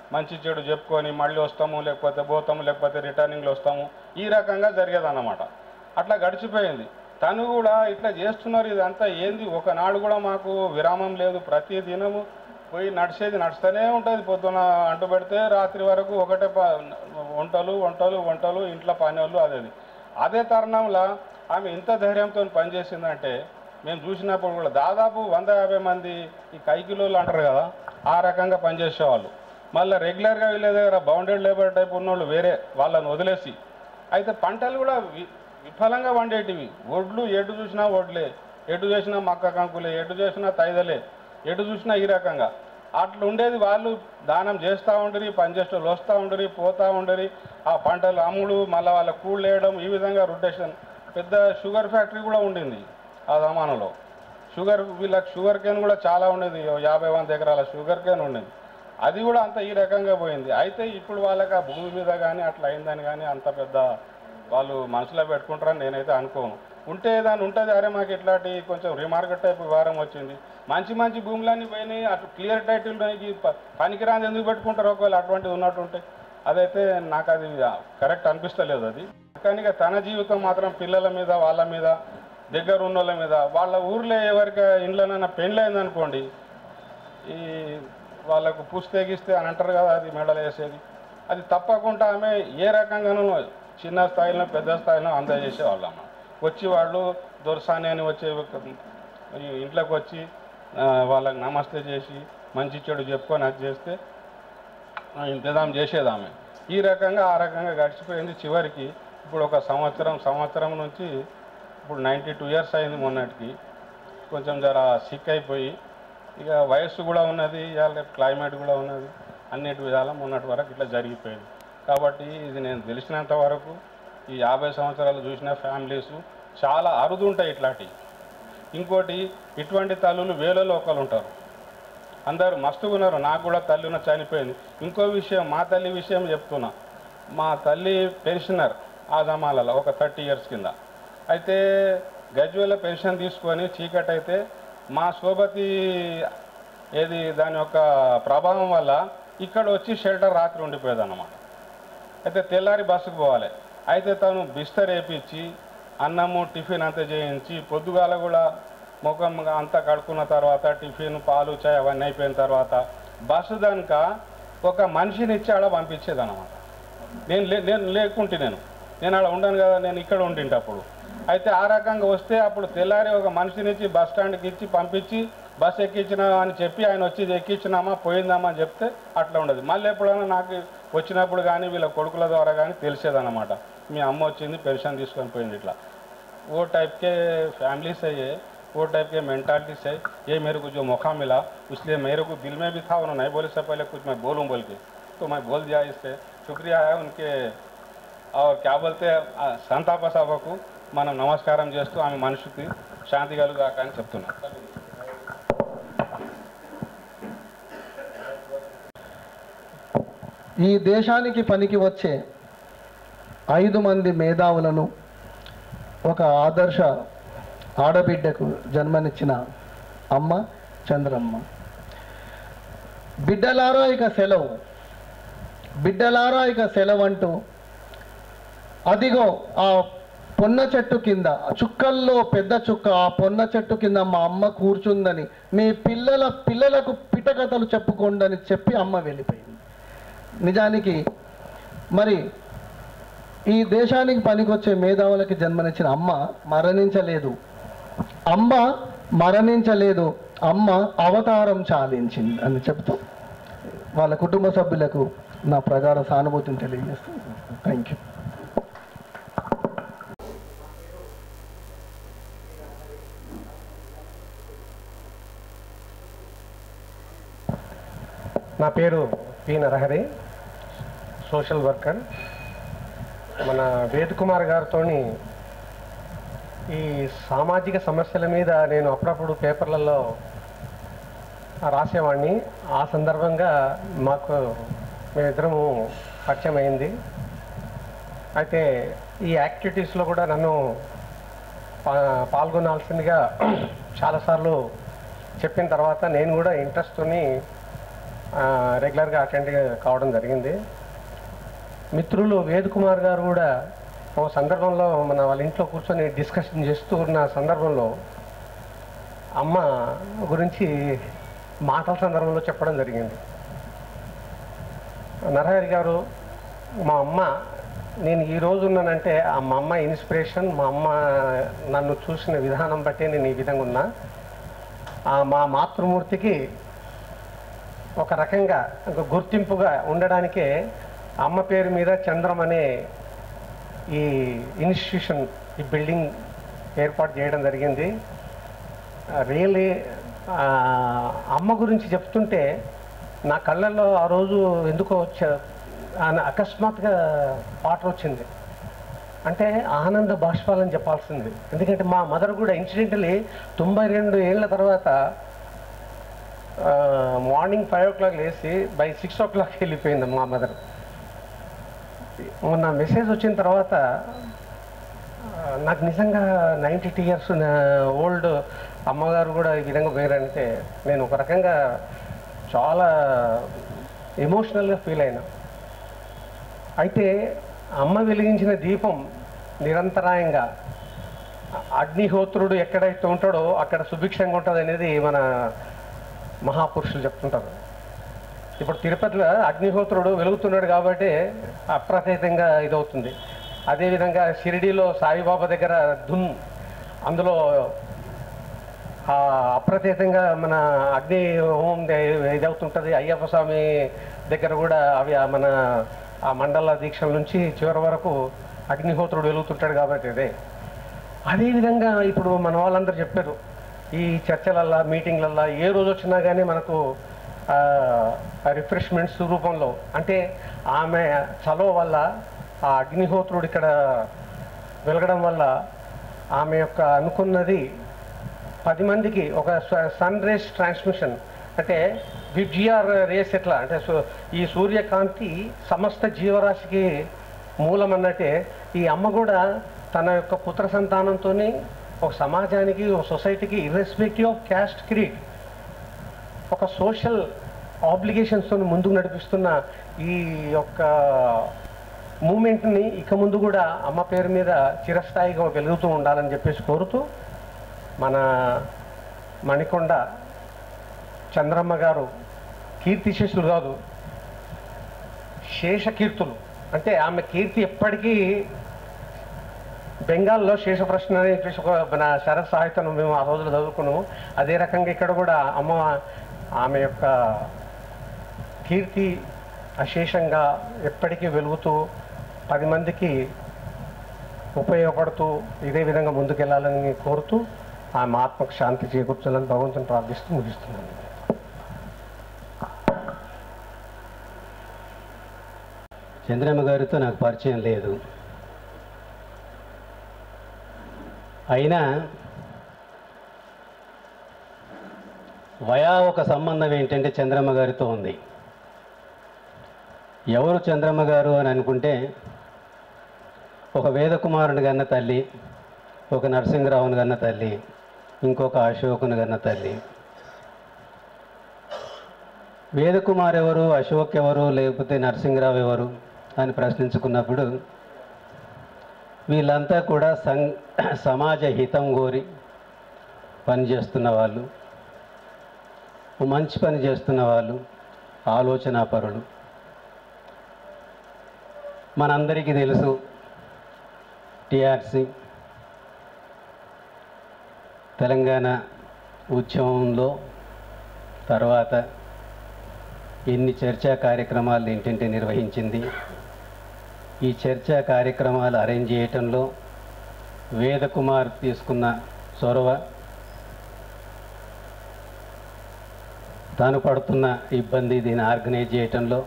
మంచి చెడు చెప్పుకొని మళ్ళీ వస్తాము లేకపోతే పోతాము లేకపోతే రిటర్నింగ్లో వస్తాము ఈ రకంగా జరిగేదన్నమాట అట్లా గడిచిపోయింది తను కూడా ఇట్లా చేస్తున్నారు ఇదంతా ఏంది ఒకనాడు కూడా మాకు విరామం లేదు ప్రతి దినము పోయి నడిచేది నడుస్తూనే ఉంటుంది పొద్దున అంటు పెడితే రాత్రి వరకు ఒకటే ప వంటలు వంటలు వంటలు ఇంట్లో పని వాళ్ళు అదే అదే తరుణంలో ఆమె ఇంత ధైర్యంతో పనిచేసిందంటే మేము చూసినప్పుడు కూడా దాదాపు వంద యాభై మంది ఈ కైకిలోళ్ళు అంటారు కదా ఆ రకంగా పనిచేసేవాళ్ళు మళ్ళీ రెగ్యులర్గా వీళ్ళ దగ్గర బౌండెడ్ లేబర్ టైప్ ఉన్నోళ్ళు వేరే వాళ్ళని వదిలేసి అయితే పంటలు కూడా వి- విఫలంగా వండేటివి ఒడ్లు ఎటు చూసినా ఒడ్లే ఎటు చూసినా మక్క కంకులే ఎటు చూసినా తైదలే ఎటు చూసినా ఈ రకంగా అట్లా ఉండేది వాళ్ళు దానం చేస్తూ ఉండరి పనిచేసేవాళ్ళు వస్తూ ఉండరి పోతూ ఉండరి ఆ పంటలు అమ్ముడు మళ్ళీ వాళ్ళ కూళ్ళు వేయడం ఈ విధంగా రొటేషన్ పెద్ద షుగర్ ఫ్యాక్టరీ కూడా ఉండింది ఆ జమానాలో షుగర్ వీళ్ళకి షుగర్ కేన్ కూడా చాలా ఉండేది ఓ యాభై వంద ఎకరాల షుగర్ కేన్ ఉండేది అది కూడా అంత ఈ రకంగా పోయింది అయితే ఇప్పుడు వాళ్ళకి ఆ భూమి మీద కానీ అట్లా అయిందని కానీ అంత పెద్ద వాళ్ళు మనసులో పెట్టుకుంటారని నేనైతే అనుకోను ఉంటే దాన్ని ఉంటుంది అరే మాకు ఇట్లాంటి కొంచెం రిమార్క్ టైప్ వ్యవహారం వచ్చింది మంచి మంచి భూములన్నీ పోయినాయి అటు క్లియర్ టైటిల్ ఉన్నాయి ప- పనికిరాని ఎందుకు పెట్టుకుంటారు ఒకవేళ అటువంటిది ఉన్నట్టుంటే అదైతే నాకు అది కరెక్ట్ అనిపిస్తలేదు అది కానీ ఇక తన జీవితం మాత్రం పిల్లల మీద వాళ్ళ మీద దగ్గర ఉన్న వాళ్ళ మీద వాళ్ళ ఊర్లో ఎవరికి ఇండ్లనైనా పెళ్ళి అయిందనుకోండి ఈ వాళ్ళకు పుస్తగిస్తే అని అంటారు కదా అది మెడలు వేసేది అది తప్పకుండా ఆమె ఏ రకంగానూ చిన్న స్థాయిలో పెద్ద స్థాయిలో అందజేసేవాళ్ళం వచ్చి వాళ్ళు దొరసాని అని వచ్చే ఒక- ఈ ఇంట్లోకి వచ్చి ఆ, వాళ్ళకి నమస్తే చేసి మంచి చెడు చెప్పుకొని అది చేస్తే ఆ, ఇంతజాం చేసేది ఆమె ఈ రకంగా ఆ రకంగా గడిచిపోయింది చివరికి ఇప్పుడు ఒక సంవత్సరం సంవత్సరం నుంచి ఇప్పుడు నైంటీ టూ ఇయర్స్ అయింది మొన్నటికి కొంచెం జర సిక్ అయిపోయి ఇక వయస్సు కూడా ఉన్నది ఇవాళ రేపు క్లైమేట్ కూడా ఉన్నది అన్నిటి విధాల మొన్నటి వరకు ఇట్లా జరిగిపోయింది కాబట్టి ఇది నేను తెలిసినంత వరకు ఈ యాభై సంవత్సరాలు చూసిన ఫ్యామిలీస్ చాలా అరుదు ఉంటాయి ఇట్లాంటివి ఇంకోటి ఇటువంటి తల్లులు వేలలో ఒకరు ఉంటారు అందరూ మస్తుగా ఉన్నారు నాకు కూడా తల్లి ఉన్న చనిపోయింది ఇంకో విషయం మా తల్లి విషయం చెప్తున్నా మా తల్లి పెన్షనర్ ఆ జమాలలో ఒక థర్టీ ఇయర్స్ కింద అయితే గజ్వేల పెన్షన్ తీసుకొని చీకటి అయితే మా శోభతి ఏది దాని యొక్క ప్రభావం వల్ల ఇక్కడ వచ్చి షెల్టర్ రాత్రి ఉండిపోయేది అన్నమాట అయితే తెల్లారి బస్సుకు పోవాలి అయితే తను బిస్తర్ వేపించి అన్నము టిఫిన్ అంతా చేయించి పొద్దుగాల కూడా ముఖం అంతా కడుక్కున్న తర్వాత టిఫిన్ పాలు చాయ్ అవన్నీ అయిపోయిన తర్వాత బస్సు దానిక ఒక మనిషిని ఇచ్చి ఆడ పంపించేది అనమాట నేను లే నేను లేకుంటే నేను నేను ఆడ ఉండను కదా నేను ఇక్కడ ఉండింటి అప్పుడు అయితే ఆ రకంగా వస్తే అప్పుడు తెల్లారి ఒక మనిషిని ఇచ్చి బస్ స్టాండ్కి ఇచ్చి పంపించి బస్ ఎక్కించినా అని చెప్పి ఆయన వచ్చి ఇది ఎక్కించినామా పోయిందామా అని చెప్తే అట్లా ఉండదు మళ్ళీ ఎప్పుడైనా నాకు వచ్చినప్పుడు కానీ వీళ్ళ కొడుకుల ద్వారా కానీ తెలిసేదన్నమాట మీ అమ్మ వచ్చింది పెన్షన్ తీసుకొని పోయింది ఇట్లా वो टाइप के फैमिलीज है ये वो टाइप के मेंटालिटीज है ये मेरे को जो मौका मिला इसलिए मेरे को दिल में भी था उन्होंने नहीं बोले से पहले कुछ मैं बोलूँ बोल के तो मैं बोल दिया इससे शुक्रिया है उनके और क्या बोलते हैं ఆ సంతాప సభకు మనం నమస్కారం చేస్తూ ఆమె మనిషికి శాంతి కలుగాక అని చెప్తున్నాం ఈ దేశానికి పనికి వచ్చే ఐదు మంది మేధావులను ఒక ఆదర్శ ఆడబిడ్డకు జన్మనిచ్చిన అమ్మ చంద్రమ్మ బిడ్డలారా ఇక సెలవు బిడ్డలారా ఇక సెలవు అంటూ అదిగో ఆ పొన్న చెట్టు కింద ఆ చుక్కల్లో పెద్ద చుక్క ఆ పొన్న చెట్టు కింద మా అమ్మ కూర్చుందని మీ పిల్లల పిల్లలకు పిటకథలు చెప్పుకోండి చెప్పి అమ్మ వెళ్ళిపోయింది నిజానికి మరి ఈ దేశానికి పనికొచ్చే మేధావులకి జన్మనిచ్చిన అమ్మ మరణించలేదు అమ్మ మరణించలేదు అమ్మ అవతారం చాలించింది అని చెప్తూ వాళ్ళ కుటుంబ సభ్యులకు నా ప్రగాఢ సానుభూతిని తెలియజేస్తూ థ్యాంక్ యూ నా పేరు పి నరహరి సోషల్ వర్కర్ మన వేద్ కుమార్ గారితో ఈ సామాజిక సమస్యల మీద నేను అప్పుడప్పుడు పేపర్లలో రాసేవాడిని ఆ సందర్భంగా మాకు మేమిద్దరము పరిచయం అయింది అయితే ఈ యాక్టివిటీస్లో కూడా నన్ను పా- పాల్గొనాల్సిందిగా చాలాసార్లు చెప్పిన తర్వాత నేను కూడా ఇంట్రెస్ట్ని రెగ్యులర్గా అటెండ్ కావడం జరిగింది మిత్రులు వేద్ కుమార్ గారు కూడా ఒక సందర్భంలో మన వాళ్ళ ఇంట్లో కూర్చొని డిస్కషన్ చేస్తూ ఉన్న సందర్భంలో అమ్మ గురించి మాటల సందర్భంలో చెప్పడం జరిగింది నరహరి గారు మా అమ్మ నేను ఈ రోజు ఉన్నానంటే ఆ మా అమ్మ ఇన్స్పిరేషన్ మా అమ్మ నన్ను చూసిన విధానం బట్టే నేను ఈ విధంగా ఉన్నా ఆ మా మాతృమూర్తికి ఒక రకంగా ఒక గుర్తింపుగా ఉండడానికే అమ్మ పేరు మీద చంద్రం అనే ఈ ఇన్స్టిట్యూషన్ ఈ బిల్డింగ్ ఏర్పాటు చేయడం జరిగింది రియలీ అమ్మ గురించి చెప్తుంటే నా కళ్ళల్లో ఆ రోజు ఎందుకో వచ్చా ఆ- అకస్మాత్తుగా పాట వచ్చింది అంటే ఆనంద బాష్పాలని చెప్పాల్సింది ఎందుకంటే మా మదర్ కూడా ఇన్సిడెంటలీ తొంభై రెండు ఏళ్ళ తర్వాత మార్నింగ్ ఫైవ్ ఓ క్లాక్ లేచి బై సిక్స్ ఓ క్లాక్ వెళ్ళిపోయింది మా మదర్ మొన్న మెసేజ్ వచ్చిన తర్వాత ఆ, నాకు నిజంగా నైంటీ టూ ఇయర్స్ ఓల్డ్ అమ్మగారు కూడా ఈ విధంగా పోయారంటే నేను ఒక రకంగా చాలా ఎమోషనల్గా ఫీల్ అయినా అయితే అమ్మ వెలిగించిన దీపం నిరంతరాయంగా అగ్నిహోత్రుడు ఎక్కడైతే ఉంటాడో అక్కడ సుభిక్షంగా ఉంటుంది అనేది మన మహాపురుషులు చెప్తుంటారు ఇప్పుడు తిరుపతిలో అగ్నిహోత్రుడు వెలుగుతున్నాడు కాబట్టి అప్రతీతంగా ఇదవుతుంది అదేవిధంగా షిరిడీలో సాయిబాబా దగ్గర ధున్ అందులో ఆ అప్రతీతంగా మన అగ్ని హోమం దే- ఇదవుతుంటుంది అయ్యప్ప స్వామి దగ్గర కూడా అవి ఆ మన ఆ మండల దీక్షల నుంచి చివరి వరకు అగ్నిహోత్రుడు వెలుగుతుంటాడు కాబట్టి అదే అదేవిధంగా ఇప్పుడు మన వాళ్ళందరూ చెప్పారు ఈ చర్చలల్లా మీటింగ్లల్లా ఏ రోజు వచ్చినా కానీ మనకు రిఫ్రెష్మెంట్స్ రూపంలో అంటే ఆమె చలవ వల్ల ఆ అగ్నిహోత్రుడు ఇక్కడ వెలగడం వల్ల ఆమె యొక్క అనుకున్నది పది మందికి ఒక సన్ రేస్ ట్రాన్స్మిషన్ అంటే విబ్జిఆర్ రేస్ ఎట్లా అంటే సు- ఈ సూర్యకాంతి సమస్త జీవరాశికి మూలం అన్నట్టే ఈ అమ్మ కూడా తన యొక్క పుత్ర సంతానంతో ఒక సమాజానికి ఒక సొసైటీకి ఇర్రెస్పెక్టివ్ ఆఫ్ క్యాస్ట్ క్రీడ్ ఒక సోషల్ ఆబ్లిగేషన్స్తో ముందుకు నడిపిస్తున్న ఈ యొక్క మూమెంట్ని ఇక ముందు కూడా అమ్మ పేరు మీద చిరస్థాయిగా వెలుగుతూ ఉండాలని చెప్పేసి కోరుతూ మన మణికొండ చంద్రమ్మ గారు కీర్తిశేషులు కాదు శేషకీర్తులు అంటే ఆమె కీర్తి ఎప్పటికీ బెంగాల్లో శేష ప్రశ్న అని చెప్పేసి ఒక మన శరత్ సాహిత్యం మేము ఆ రోజులు చదువుకున్నాము అదే రకంగా ఇక్కడ కూడా అమ్మ ఆమె యొక్క కీర్తి అశేషంగా ఎప్పటికీ వెలుగుతూ పది మందికి ఉపయోగపడుతూ ఇదే విధంగా ముందుకెళ్లాలని కోరుతూ ఆమె ఆత్మకు శాంతి చేకూర్చాలని భగవంతుని ప్రార్థిస్తూ ముగిస్తున్నాను చంద్రమ్మ గారితో నాకు పరిచయం లేదు అయినా వయా ఒక సంబంధం ఏంటంటే చంద్రమ్మ గారితో ఉంది ఎవరు చంద్రమ్మ గారు అని అనుకుంటే ఒక వేదకుమారుని కన్న తల్లి ఒక నరసింహరావుని కన్న తల్లి ఇంకొక అశోకుని కన్న తల్లి వేదకుమార్ ఎవరు అశోక్ ఎవరు లేకపోతే నరసింహరావు ఎవరు అని ప్రశ్నించుకున్నప్పుడు వీళ్ళంతా కూడా సం సమాజ హితం కోరి పనిచేస్తున్న వాళ్ళు ఓ మంచి పని చేస్తున్న వాళ్ళు ఆలోచనాపరులు మనందరికీ తెలుసు టిఆర్సి తెలంగాణ ఉద్యమంలో తర్వాత ఎన్ని చర్చా కార్యక్రమాలు ఇంటింటి నిర్వహించింది ఈ చర్చా కార్యక్రమాలు అరేంజ్ చేయటంలో వేదకుమార్ తీసుకున్న చొరవ తాను పడుతున్న ఇబ్బంది దీన్ని ఆర్గనైజ్ చేయటంలో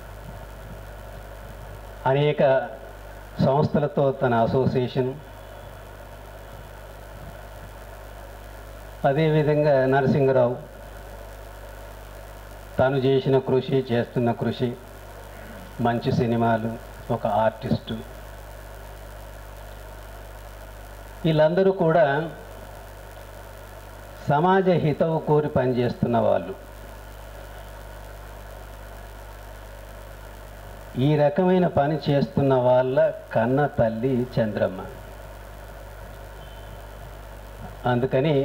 అనేక సంస్థలతో తన అసోసియేషన్ అదేవిధంగా నరసింహరావు తాను చేసిన కృషి చేస్తున్న కృషి మంచి సినిమాలు ఒక ఆర్టిస్టు వీళ్ళందరూ కూడా సమాజ హితవు కోరి పనిచేస్తున్న వాళ్ళు ఈ రకమైన పని చేస్తున్న వాళ్ళ కన్న తల్లి చంద్రమ్మ అందుకని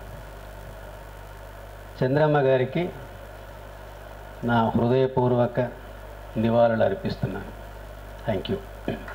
చంద్రమ్మ గారికి నా హృదయపూర్వక నివాళులు అర్పిస్తున్నాను థ్యాంక్ యూ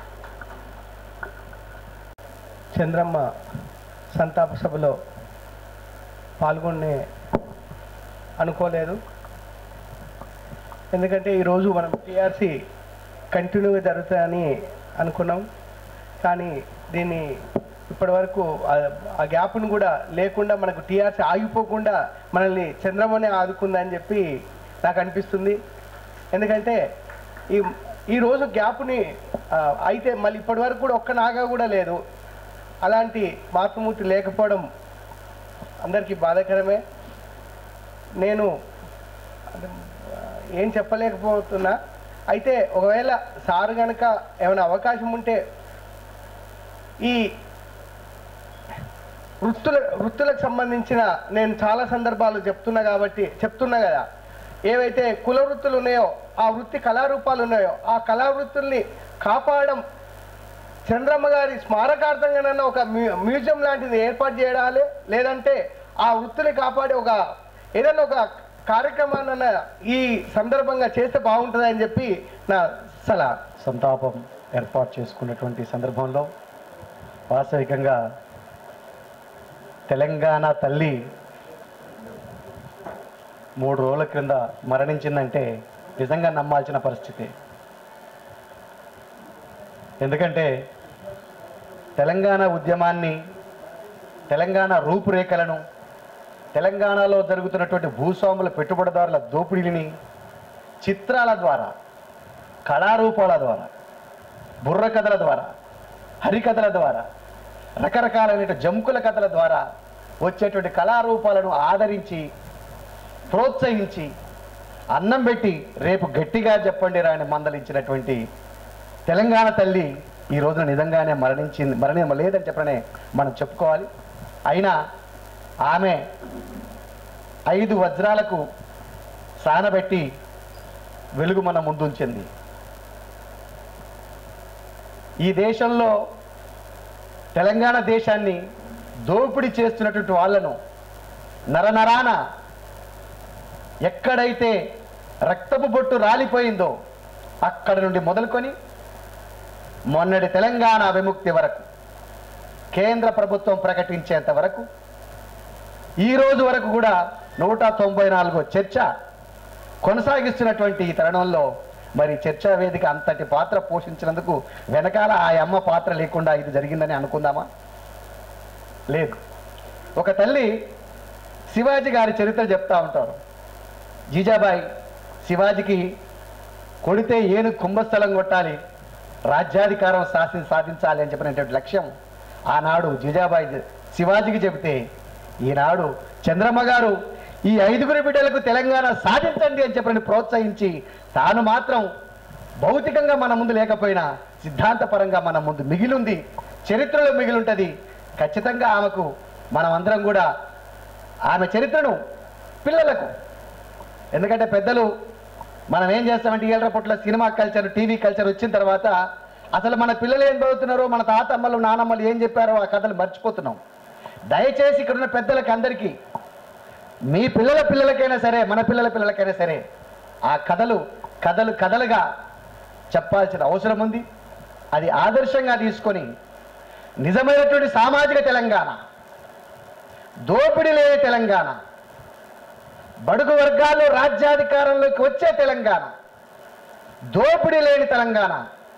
చంద్రమ్మ సంతాప సభలో పాల్గొనే అనుకోలేదు ఎందుకంటే ఈరోజు మనం టీఆర్సీ కంటిన్యూగా జరుగుతాయని అనుకున్నాం కానీ దీన్ని ఇప్పటివరకు ఆ- ఆ గ్యాప్ను కూడా లేకుండా మనకు టీఆర్సీ ఆగిపోకుండా మనల్ని చంద్రమనే ఆదుకుందని చెప్పి నాకు అనిపిస్తుంది ఎందుకంటే ఈ ఈరోజు గ్యాప్ని ఆ, అయితే మళ్ళీ ఇప్పటి వరకు కూడా ఒక్క నాగా కూడా లేదు అలాంటి మాతృమూర్తి లేకపోవడం అందరికీ బాధాకరమే నేను అంటే, ఆ, ఏం చెప్పలేకపోతున్నా అయితే ఒకవేళ సార్ కనుక ఏమైనా అవకాశం ఉంటే ఈ వృత్తుల వృత్తులకు సంబంధించిన నేను చాలా సందర్భాలు చెప్తున్నా కాబట్టి చెప్తున్నా కదా ఏవైతే కుల వృత్తులు ఉన్నాయో ఆ వృత్తి కళారూపాలు ఉన్నాయో ఆ కళావృత్తుల్ని కాపాడడం చంద్రమ్మ గారి స్మారకార్థంగానన్నా ఒక మ్యూ మ్యూజియం లాంటిది ఏర్పాటు చేయాలి లేదంటే ఆ వృత్తిని కాపాడే ఒక ఏదైనా ఒక కార్యక్రమాన్ని ఈ సందర్భంగా చేస్తే బాగుంటుందని చెప్పి నా సలహా సంతాపం ఏర్పాటు చేసుకున్నటువంటి సందర్భంలో వాస్తవికంగా తెలంగాణ తల్లి మూడు రోజుల క్రింద మరణించిందంటే నిజంగా నమ్మాల్సిన పరిస్థితి ఎందుకంటే తెలంగాణ ఉద్యమాన్ని తెలంగాణ రూపురేఖలను తెలంగాణలో జరుగుతున్నటువంటి భూస్వాముల పెట్టుబడిదారుల దోపిడీని చిత్రాల ద్వారా కళారూపాల ద్వారా బుర్ర కథల ద్వారా హరికథల ద్వారా రకరకాలైన జంకుల కథల ద్వారా వచ్చేటువంటి కళారూపాలను ఆదరించి ప్రోత్సహించి అన్నం పెట్టి రేపు గట్టిగా చెప్పండి రాని మందలించినటువంటి తెలంగాణ తల్లి ఈ రోజున నిజంగానే మరణించింది మరణి లేదని చెప్పనే మనం చెప్పుకోవాలి అయినా ఆమె ఐదు వజ్రాలకు సానబెట్టి వెలుగు మన ముందుంచింది ఈ దేశంలో తెలంగాణ దేశాన్ని దోపిడీ చేస్తున్నటువంటి వాళ్ళను నరనరాన ఎక్కడైతే రక్తపు బొట్టు రాలిపోయిందో అక్కడ నుండి మొదలుకొని మొన్నటి తెలంగాణ విముక్తి వరకు కేంద్ర ప్రభుత్వం ప్రకటించేంత వరకు ఈ రోజు వరకు కూడా నూట తొంభై నాలుగో చర్చ కొనసాగిస్తున్నటువంటి ఈ తరుణంలో మరి చర్చా వేదిక అంతటి పాత్ర పోషించినందుకు వెనకాల ఆ అమ్మ పాత్ర లేకుండా ఇది జరిగిందని అనుకుందామా లేదు ఒక తల్లి శివాజీ గారి చరిత్ర చెప్తా ఉంటారు జీజాబాయి శివాజీకి కొడితే ఏను కుంభస్థలం కొట్టాలి రాజ్యాధికారం శాసి సాధించాలి అని చెప్పినటువంటి లక్ష్యం ఆనాడు జీజాబాయి శివాజీకి చెబితే ఈనాడు చంద్రమ్మ గారు ఈ ఐదుగురు బిడ్డలకు తెలంగాణ సాధించండి అని చెప్పని ప్రోత్సహించి తాను మాత్రం భౌతికంగా మన ముందు లేకపోయినా సిద్ధాంతపరంగా మన ముందు మిగిలింది చరిత్రలో మిగిలుంటది ఖచ్చితంగా ఆమెకు మనమందరం కూడా ఆమె చరిత్రను పిల్లలకు ఎందుకంటే పెద్దలు మనం ఏం చేస్తామంటే ఇవాళ పుట్ల సినిమా కల్చర్ టీవీ కల్చర్ వచ్చిన తర్వాత అసలు మన పిల్లలు ఏం చదువుతున్నారో మన తాతమ్మలు నానమ్మలు ఏం చెప్పారో ఆ కథలు మర్చిపోతున్నాం దయచేసి ఇక్కడున్న పెద్దలకి అందరికీ మీ పిల్లల పిల్లలకైనా సరే మన పిల్లల పిల్లలకైనా సరే ఆ కథలు కథలు కథలుగా చెప్పాల్సిన అవసరం ఉంది అది ఆదర్శంగా తీసుకొని నిజమైనటువంటి సామాజిక తెలంగాణ దోపిడీ లేని తెలంగాణ బడుగు వర్గాల్లో రాజ్యాధికారంలోకి వచ్చే తెలంగాణ దోపిడీ లేని తెలంగాణ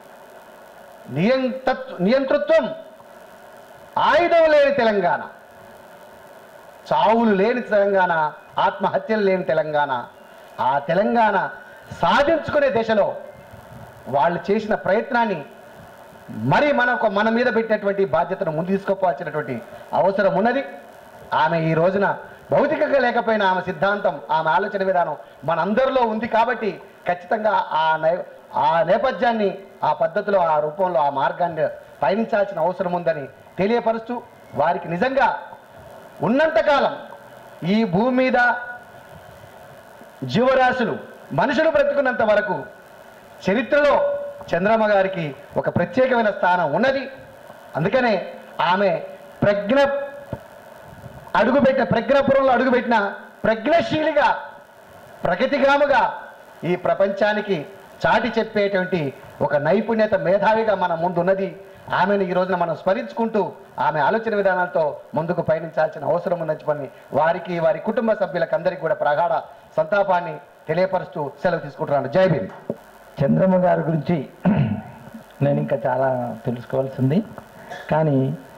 నియంతత్ నియంతృత్వం ఆయుధం లేని తెలంగాణ చావులు లేని తెలంగాణ ఆత్మహత్యలు లేని తెలంగాణ ఆ తెలంగాణ సాధించుకునే దశలో వాళ్ళు చేసిన ప్రయత్నాన్ని మరి మనకు మన మీద పెట్టినటువంటి బాధ్యతను ముందు తీసుకుపోవాల్సినటువంటి అవసరం ఉన్నది ఆమె ఈ రోజున భౌతికంగా లేకపోయినా ఆమె సిద్ధాంతం ఆమె ఆలోచన విధానం మనందరిలో ఉంది కాబట్టి ఖచ్చితంగా ఆ నై ఆ నేపథ్యాన్ని ఆ పద్ధతిలో ఆ రూపంలో ఆ మార్గాన్ని పయనించాల్సిన అవసరం ఉందని తెలియపరుస్తూ వారికి నిజంగా ఉన్నంతకాలం ఈ భూమి మీద జీవరాశులు మనుషులు బ్రతుకున్నంత వరకు చరిత్రలో చంద్రమ్మ గారికి ఒక ప్రత్యేకమైన స్థానం ఉన్నది అందుకనే ఆమె ప్రజ్ఞ అడుగుపెట్టిన ప్రజ్ఞాపురంలో అడుగుపెట్టిన ప్రజ్ఞశీలిగా ప్రగతిగాముగా ఈ ప్రపంచానికి చాటి చెప్పేటువంటి ఒక నైపుణ్యత మేధావిగా మన ముందున్నది ఆమెను ఈ రోజున మనం స్మరించుకుంటూ ఆమె ఆలోచన విధానాలతో ముందుకు పయనించాల్సిన అవసరం ఉందని చెప్పని వారికి వారి కుటుంబ సభ్యులకు అందరికీ కూడా ప్రగాఢ సంతాపాన్ని తెలియపరుస్తూ సెలవు తీసుకుంటున్నాను జై భీమ్ చంద్రమ్మ గారి గురించి నేను ఇంకా చాలా తెలుసుకోవాల్సింది కానీ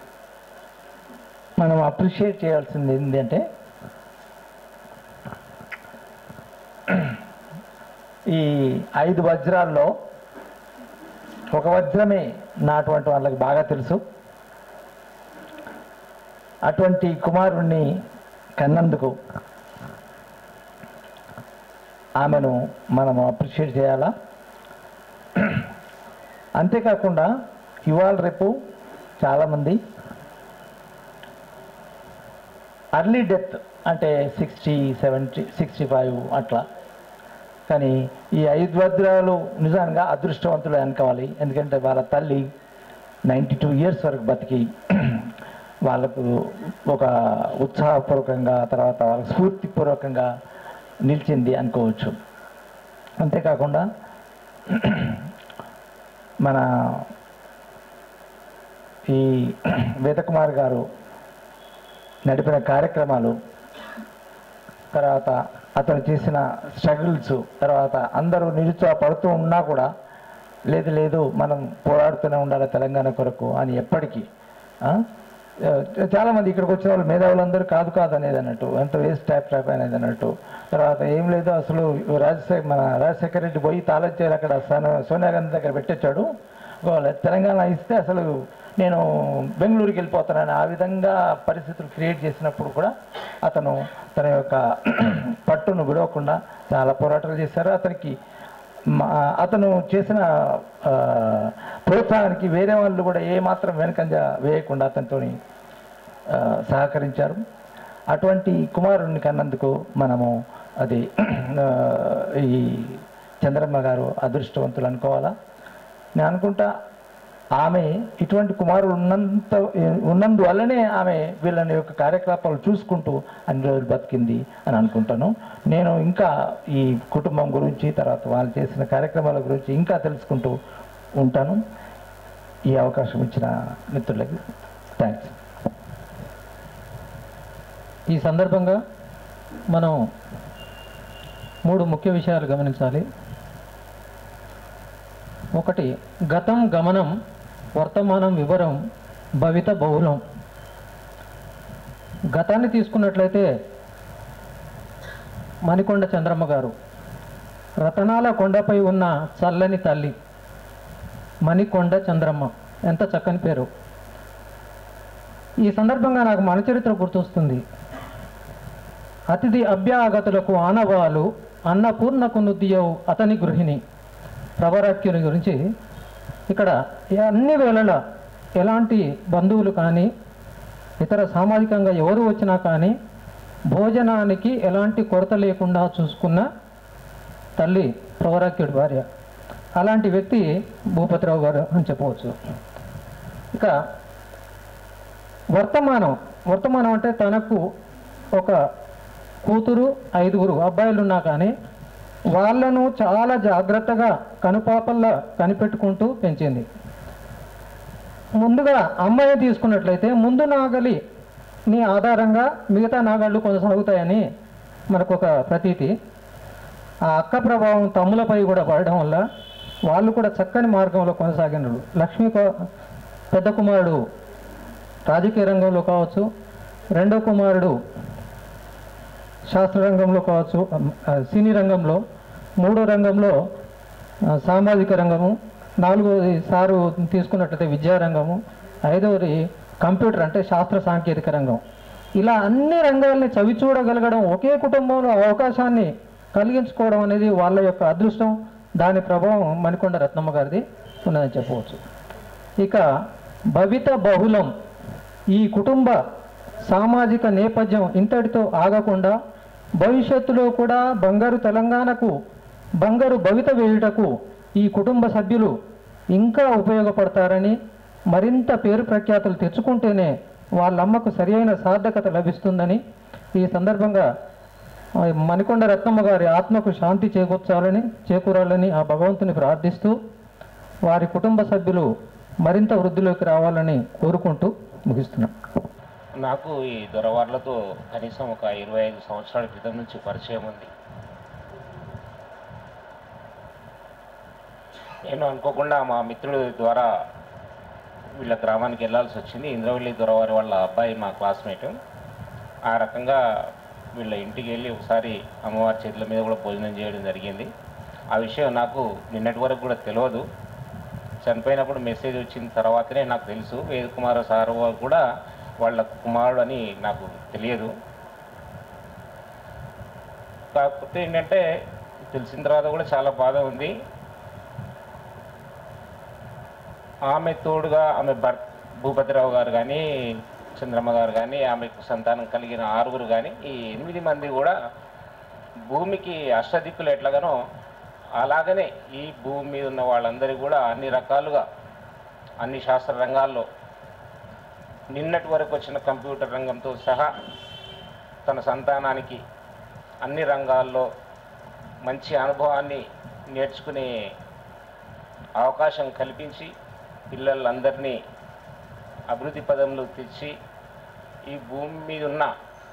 మనం అప్రిషియేట్ చేయాల్సింది ఏంటంటే ఈ ఐదు వజ్రాల్లో ఒక వజ్రమే నాటువంటి వాళ్ళకి బాగా తెలుసు అటువంటి కుమారుణ్ణి కన్నందుకు ఆమెను మనము అప్రిషియేట్ చేయాలా అంతేకాకుండా ఇవాళ రేపు చాలామంది అర్లీ డెత్ అంటే సిక్స్టీ సెవెంటీ సిక్స్టీ ఫైవ్ అట్లా కానీ ఈ ఐదు వజ్రాలు నిజంగా అదృష్టవంతులు అనుకోవాలి ఎందుకంటే వాళ్ళ తల్లి నైంటీ టూ ఇయర్స్ వరకు బతికి వాళ్ళకు ఒక ఉత్సాహపూర్వకంగా తర్వాత వాళ్ళ స్ఫూర్తిపూర్వకంగా నిలిచింది అనుకోవచ్చు అంతేకాకుండా మన ఈ వేదకుమార్ గారు నడిపిన కార్యక్రమాలు తర్వాత అతను చేసిన స్ట్రగుల్స్ తర్వాత అందరూ నిరుత్సాహపడుతూ ఉన్నా కూడా లేదు లేదు మనం పోరాడుతూనే ఉండాలి తెలంగాణ కొరకు అని ఎప్పటికీ ఆ? చాలామంది ఇక్కడికి వచ్చిన వాళ్ళు మేధావులందరూ కాదు కాదు అనేది అన్నట్టు ఎంత వేస్ట్ టైప్ టైప్ అనేది అన్నట్టు తర్వాత ఏం లేదు అసలు రాజశేఖర్ మన రాజశేఖర రెడ్డి పోయి తాళొచ్చేది అక్కడ సోన- సోనియా గాంధీ దగ్గర పెట్టొచ్చాడు ఒకవేళ తెలంగాణ ఇస్తే అసలు నేను బెంగళూరుకి వెళ్ళిపోతానని ఆ విధంగా పరిస్థితులు క్రియేట్ చేసినప్పుడు కూడా అతను తన యొక్క పట్టును విడవకుండా చాలా పోరాటాలు చేశారు అతనికి మా- అతను చేసిన ఆ, ప్రోత్సాహానికి వేరే వాళ్ళు కూడా ఏమాత్రం వెనకంజ వేయకుండా అతనితోని ఆ, సహకరించారు అటువంటి కుమారుణ్ణి కన్నందుకు మనము అది ఆ, ఈ చంద్రమ్మ గారు అదృష్టవంతులు అనుకోవాలా నేను అనుకుంటా ఆమె ఇటువంటి కుమారుడు ఉన్నంత ఉన్నందువల్లనే ఆమె వీళ్ళని యొక్క కార్యకలాపాలు చూసుకుంటూ అన్ని రోజులు బతికింది అని అనుకుంటాను నేను ఇంకా ఈ కుటుంబం గురించి తర్వాత వాళ్ళు చేసిన కార్యక్రమాల గురించి ఇంకా తెలుసుకుంటూ ఉంటాను ఈ అవకాశం ఇచ్చిన మిత్రులకి థ్యాంక్స్ ఈ సందర్భంగా మనం మూడు ముఖ్య విషయాలు గమనించాలి ఒకటి గతం గమనం వర్తమానం వివరం భవిత బహుళం గతాన్ని తీసుకున్నట్లయితే మణికొండ చంద్రమ్మ గారు రతనాల కొండపై ఉన్న చల్లని తల్లి మణికొండ చంద్రమ్మ ఎంత చక్కని పేరు ఈ సందర్భంగా నాకు మన చరిత్ర గుర్తొస్తుంది అతిథి అభ్యాగతులకు ఆనవాలు అన్నపూర్ణకు నుద్దియవు అతని గృహిణి ప్రభరాఖ్యుని గురించి ఇక్కడ అన్ని వేళల ఎలాంటి బంధువులు కానీ ఇతర సామాజికంగా ఎవరు వచ్చినా కానీ భోజనానికి ఎలాంటి కొరత లేకుండా చూసుకున్న తల్లి ప్రవరాఖ్యుడి భార్య అలాంటి వ్యక్తి భూపతిరావు గారు అని చెప్పవచ్చు ఇక వర్తమానం వర్తమానం అంటే తనకు ఒక కూతురు ఐదుగురు అబ్బాయిలు ఉన్నా కానీ వాళ్ళను చాలా జాగ్రత్తగా కనుపాపల్లా కనిపెట్టుకుంటూ పెంచింది ముందుగా అమ్మాయి తీసుకున్నట్లయితే ముందు నాగలి నీ ఆధారంగా మిగతా నాగాళ్ళు కొనసాగుతాయని మనకు ఒక ప్రతీతి ఆ అక్క ప్రభావం తమ్ములపై కూడా పడడం వల్ల వాళ్ళు కూడా చక్కని మార్గంలో కొనసాగినారు లక్ష్మీ కో- పెద్ద కుమారుడు రాజకీయ రంగంలో కావచ్చు రెండో కుమారుడు శాస్త్ర రంగంలో కావచ్చు ఆ, సినీ రంగంలో మూడో రంగంలో ఆ, సామాజిక రంగము నాలుగోది సారు తీసుకున్నట్లయితే విద్యారంగము ఐదవది కంప్యూటర్ అంటే శాస్త్ర సాంకేతిక రంగం ఇలా అన్ని రంగాల్ని చవి చూడగలగడం ఒకే కుటుంబంలో అవకాశాన్ని కలిగించుకోవడం అనేది వాళ్ళ యొక్క అదృష్టం దాని ప్రభావం మణికొండ రత్నమ్మ గారిది ఉన్నదని చెప్పవచ్చు ఇక భవిత బహుళం ఈ కుటుంబ సామాజిక నేపథ్యం ఇంతటితో ఆగకుండా భవిష్యత్తులో కూడా బంగారు తెలంగాణకు బంగారు భవిత వేయుటకు ఈ కుటుంబ సభ్యులు ఇంకా ఉపయోగపడతారని మరింత పేరు ప్రఖ్యాతులు తెచ్చుకుంటేనే వాళ్ళ అమ్మకు సరియైన సార్థకత లభిస్తుందని ఈ సందర్భంగా ఆ, మణికొండ రత్నమ్మ గారి ఆత్మకు శాంతి చేకూర్చాలని చేకూరాలని ఆ భగవంతుని ప్రార్థిస్తూ వారి కుటుంబ సభ్యులు మరింత వృద్ధిలోకి రావాలని కోరుకుంటూ ముగిస్తున్నాం నాకు ఈ దొరవార్లతో కనీసం ఒక ఇరవై ఐదు సంవత్సరాల క్రితం నుంచి పరిచయం ఉంది నేను అనుకోకుండా మా మిత్రుడి ద్వారా వీళ్ళ గ్రామానికి వెళ్ళాల్సి వచ్చింది ఇంద్రవల్లి దొరవారి వాళ్ళ అబ్బాయి మా క్లాస్మేట్ ఆ రకంగా వీళ్ళ ఇంటికి వెళ్ళి ఒకసారి అమ్మవారి చేతుల మీద కూడా భోజనం చేయడం జరిగింది ఆ విషయం నాకు నిన్నటి వరకు కూడా తెలియదు చనిపోయినప్పుడు మెసేజ్ వచ్చిన తర్వాతనే నాకు తెలుసు వేద కుమార సార్ వారు కూడా వాళ్ళ కుమారుడు అని నాకు తెలియదు కాకపోతే ఏంటంటే తెలిసిన తర్వాత కూడా చాలా బాధ ఉంది ఆమె తోడుగా ఆమె భర్త భూపతిరావు గారు కానీ చంద్రమ్మ గారు కానీ ఆమెకు సంతానం కలిగిన ఆరుగురు కానీ ఈ ఎనిమిది మంది కూడా భూమికి అష్టదిక్కులు ఎట్లాగానో అలాగనే ఈ భూమి మీద ఉన్న వాళ్ళందరికీ కూడా అన్ని రకాలుగా అన్ని శాస్త్ర రంగాల్లో నిన్నటి వరకు వచ్చిన కంప్యూటర్ రంగంతో సహా తన సంతానానికి అన్ని రంగాల్లో మంచి అనుభవాన్ని నేర్చుకునే అవకాశం కల్పించి పిల్లలందరినీ అభివృద్ధి పదంలో తెచ్చి ఈ భూమి మీద ఉన్న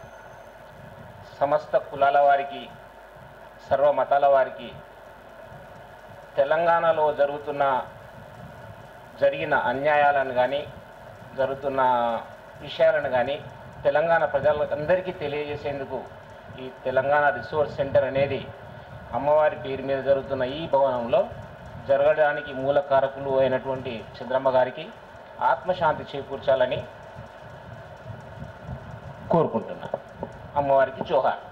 సమస్త కులాల వారికి సర్వ మతాల వారికి తెలంగాణలో జరుగుతున్న జరిగిన అన్యాయాలను కానీ జరుగుతున్న విషయాలను కానీ తెలంగాణ ప్రజలందరికీ తెలియజేసేందుకు ఈ తెలంగాణ రిసోర్స్ సెంటర్ అనేది అమ్మవారి పేరు మీద జరుగుతున్న ఈ భవనంలో జరగడానికి మూల కారకులు అయినటువంటి చంద్రమ్మ గారికి ఆత్మశాంతి చేకూర్చాలని కోరుకుంటున్నాను అమ్మవారికి జోహార్